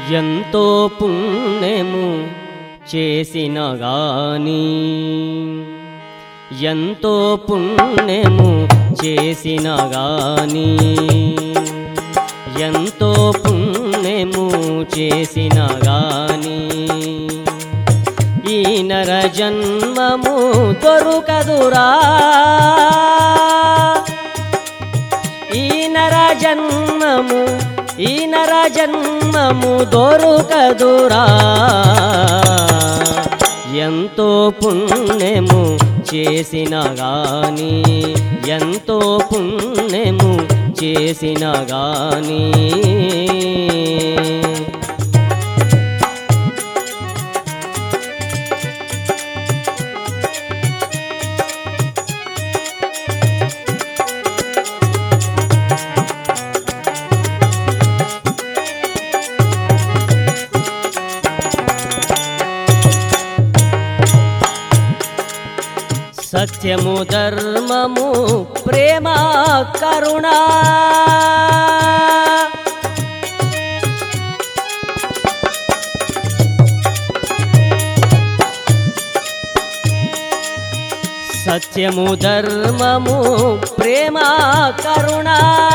ఎంతో పుణ్యము చేసిన గాని ఎంతో పుణ్యము చేసిన గాని ఎంతో పుణ్యము చేసిన గాని ఈ నర జన్మము దొరుకదురా ఈ నర జన్మము ఈ నర జన్మము దొరుకదురా ఎంతో పుణ్యము చేసిన గాని ఎంతో పుణ్యము చేసిన గాని సత్యము ధర్మము ప్రేమ కరుణ సత్యము ధర్మము ప్రేమ కరుణ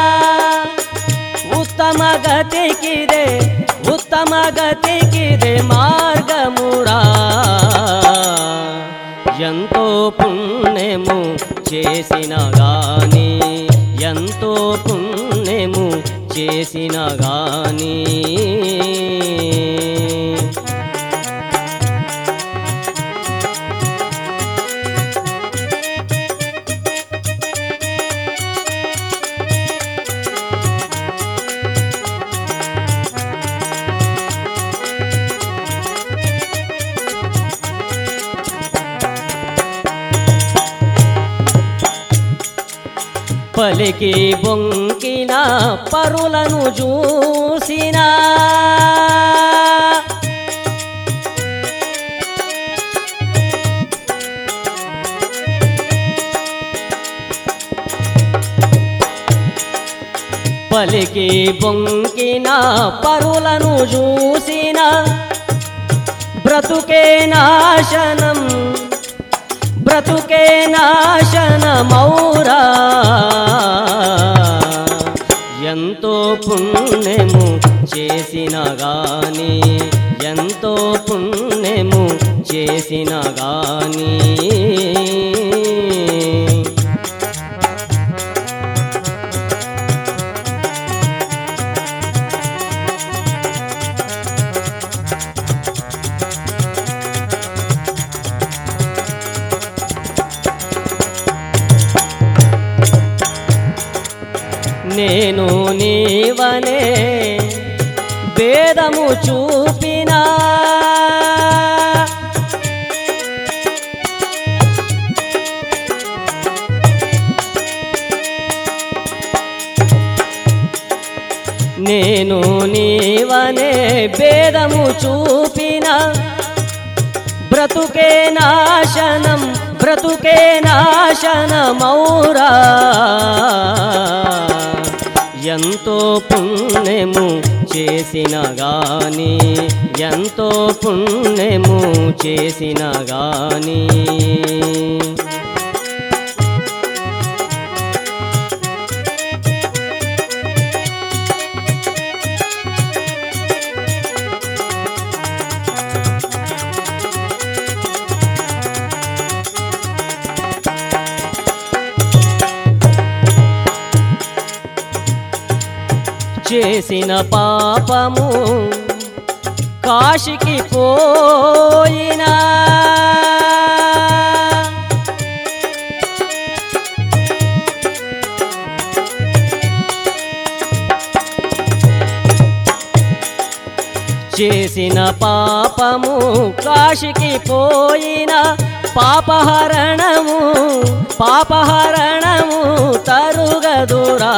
ఉత్తమ గతికిదే ఉత్తమ గతికిదే మార్గమురా ఎంతో పుణ్యము చేసిన గాని ఎంతో పుణ్యము చేసిన గాని పలికి బొంకిన పరులను చూసినా పలికి బొంకిన పరులను చూసిన బ్రతుకే నాశనం బ్రతుకే నాశనమౌరా ఎంతో పుణ్యము చేసిన గాని ఎంతో పుణ్యము చేసిన గాని నేను నీవనే భేదము చూపినా నేను నీవనే భేదము చూపిన బ్రతుకే నాశనం బ్రతుకే నాశనమౌరా ఎంతో పుణ్యము చేసిన గాని ఎంతో పుణ్యము చేసిన గాని చేసిన పాపము కాశికి పోయినా చేసిన పాపము కాశికి పోయిన పాపహరణము పాపహరణము తరుగదురా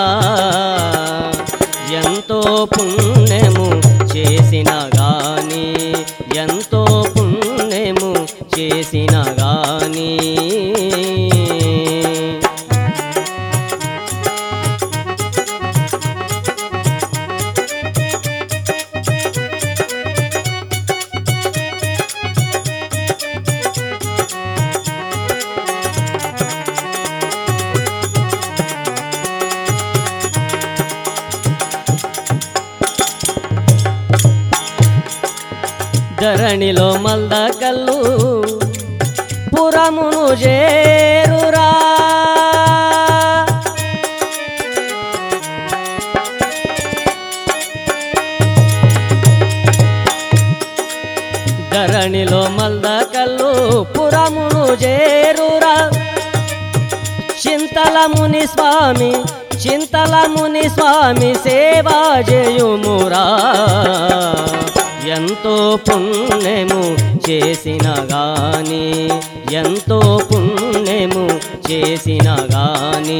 ఎంతో పుణ్యము చేసిన గాని ఎంతో పుణ్యము చేసిన గాని ధరణిలో మల్దకల్లు పురమును చేరురా ధరణిలో మల్దకల్లు పురమును చేరురా చింతల ముని స్వామి చింతల ముని స్వామి సేవా చేయుమురా ఎంతో పుణ్యము చేసిన గాని ఎంతో పుణ్యము చేసిన గాని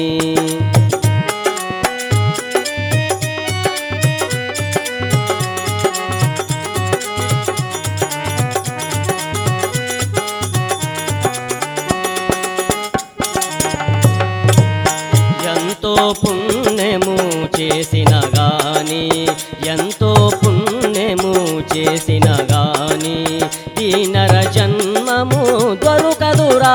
ఎంతో పుణ్యము చేసిన గాని ఎంతో పుణ్యము చేసిన గాని ఈ నర జన్మము దొరకదురా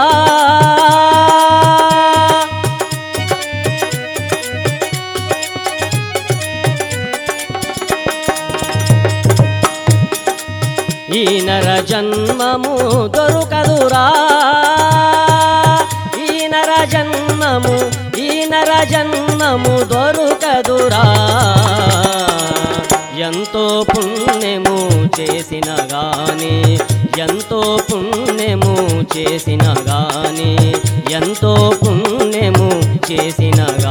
ఈ నర జన్మము దొరకదురా ఈ నర జన్మము ఈ నర జన్మము దొరకదురా ఎంతో పుణ్యము చేసిన గాని ఎంతో పుణ్యము చేసిన గాని ఎంతో పుణ్యము చేసిన